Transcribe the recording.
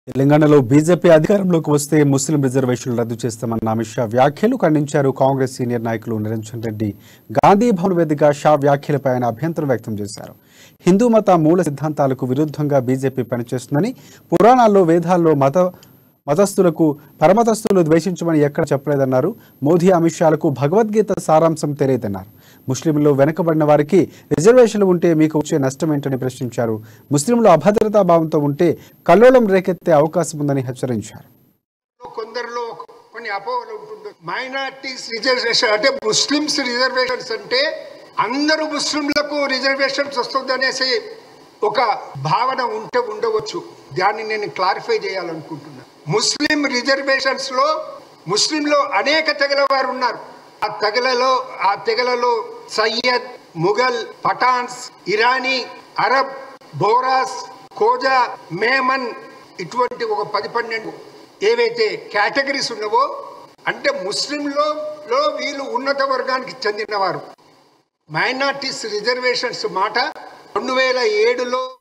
తెలంగాణలో బీజేపీ అధికారంలోకి వస్తే ముస్లిం రిజర్వేషన్లు రద్దు చేస్తామన్న అమిత్ షా వ్యాఖ్యలు ఖండించారు కాంగ్రెస్ సీనియర్ నాయకులు నిరంజన్ రెడ్డి గాంధీ భవన్ వేదికగా షా వ్యాఖ్యలపై ఆయన అభ్యంతరం వ్యక్తం చేశారు హిందూ మత మూల సిద్ధాంతాలకు విరుద్ధంగా బీజేపీ పనిచేస్తుందని పురాణాల్లో వేదాల్లో మత మతస్థులకు పరమతస్థులు ద్వేషించమని ఎక్కడ చెప్పలేదన్నారు మోదీ అమిత్ షాలకు భగవద్గీత సారాంశం తెలియదన్నారు ముస్లింలు వెనుకబడిన వారికి రిజర్వేషన్లు ఉంటే మీకు వచ్చే నష్టం ఏంటని ప్రశ్నించారు ముస్లింలు అభద్రతా భావంతో ఉంటే కల్లోలం రేకెత్తే అవకాశం ఉందని హెచ్చరించారు కొందరిలో కొన్ని అపోహలు ఉంటుంది మైనార్టీస్ రిజర్వేషన్ అంటే ముస్లిమ్స్ రిజర్వేషన్స్ అంటే అందరూ ముస్లింలకు రిజర్వేషన్స్ వస్తుంది అనేసి ఒక భావన ఉంటే ఉండవచ్చు దాన్ని నేను క్లారిఫై చేయాలనుకుంటున్నాను ముస్లిం రిజర్వేషన్స్ లో ముస్లింలో అనేక తెగల వారు ఉన్నారు ఆ తెగలలో ఆ తెగలలో సయ్యద్ ముఘల్ పఠాన్స్ ఇరానీ అరబ్ బోరాస్ కోజా మేమన్ ఇటువంటి ఒక పది పన్నెండు ఏవైతే కేటగిరీస్ ఉన్నవో అంటే ముస్లింలో లో వీళ్ళు ఉన్నత వర్గానికి చెందినవారు మైనార్టీస్ రిజర్వేషన్స్ మాట రెండు వేల ఏడులో